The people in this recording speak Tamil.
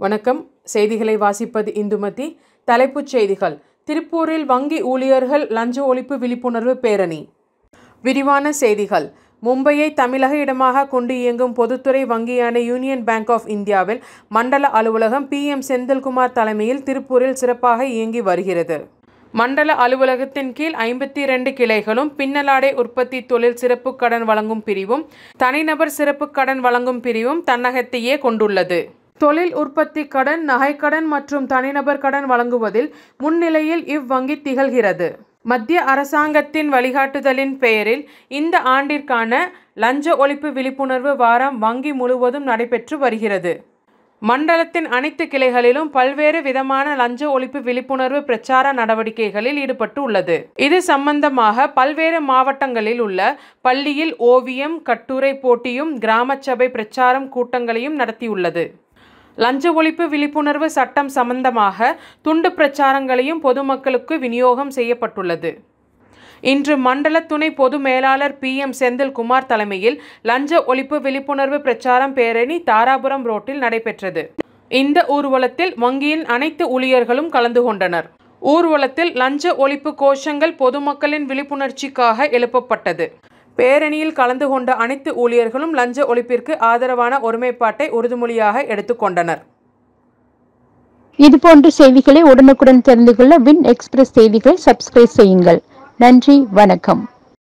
வணக்கம் செய்திகளை வாசிப்பது இந்துமதி தலைப்புச் செய்திகள் திருப்பூரில் வங்கி ஊழியர்கள் லஞ்ச ஒழிப்பு விழிப்புணர்வு பேரணி விரிவான செய்திகள் மும்பையை தமிழக இடமாக கொண்டு இயங்கும் பொதுத்துறை வங்கியான யூனியன் பேங்க் ஆஃப் இந்தியாவில் மண்டல அலுவலகம் பி எம் செந்தில்குமார் தலைமையில் திருப்பூரில் சிறப்பாக இயங்கி வருகிறது மண்டல அலுவலகத்தின் கீழ் ஐம்பத்தி இரண்டு கிளைகளும் பின்னலாடை உற்பத்தி தொழில் சிறப்பு கடன் வழங்கும் பிரிவும் தனிநபர் சிறப்பு கடன் வழங்கும் பிரிவும் தன்னகத்தையே கொண்டுள்ளது தொழில் உற்பத்தி கடன் நகைக்கடன் மற்றும் தனிநபர் கடன் வழங்குவதில் முன்னிலையில் இவ்வங்கி திகழ்கிறது மத்திய அரசாங்கத்தின் வழிகாட்டுதலின் பெயரில் இந்த ஆண்டிற்கான லஞ்ச ஒழிப்பு விழிப்புணர்வு வாரம் வங்கி முழுவதும் நடைபெற்று வருகிறது மண்டலத்தின் அனைத்து கிளைகளிலும் பல்வேறு விதமான லஞ்ச ஒழிப்பு விழிப்புணர்வு பிரச்சார நடவடிக்கைகளில் ஈடுபட்டு உள்ளது இது சம்பந்தமாக பல்வேறு மாவட்டங்களில் உள்ள பள்ளியில் ஓவியம் கட்டுரை போட்டியும் கிராம சபை பிரச்சாரம் கூட்டங்களையும் நடத்தியுள்ளது லஞ்ச ஒழிப்பு விழிப்புணர்வு சட்டம் சம்பந்தமாக துண்டு பிரச்சாரங்களையும் பொதுமக்களுக்கு விநியோகம் செய்யப்பட்டுள்ளது இன்று மண்டல துணை பொது மேலாளர் பி எம் செந்தில்குமார் தலைமையில் லஞ்ச ஒழிப்பு விழிப்புணர்வு பிரச்சாரம் பேரணி தாராபுரம் ரோட்டில் நடைபெற்றது இந்த ஊர்வலத்தில் வங்கியின் அனைத்து ஊழியர்களும் கலந்து கொண்டனர் ஊர்வலத்தில் லஞ்ச ஒழிப்பு கோஷங்கள் பொதுமக்களின் விழிப்புணர்ச்சிக்காக எழுப்பப்பட்டது பேரணியில் கலந்து கொண்ட அனைத்து ஊழியர்களும் லஞ்ச ஒழிப்பிற்கு ஆதரவான ஒருமைப்பாட்டை உறுதிமொழியாக எடுத்துக்கொண்டனர் இதுபோன்ற செய்திகளை உடனுக்குடன் தெரிந்து கொள்ள வின் எக்ஸ்பிரஸ் செய்திகளை சப்ஸ்கிரைப் செய்யுங்கள் நன்றி வணக்கம்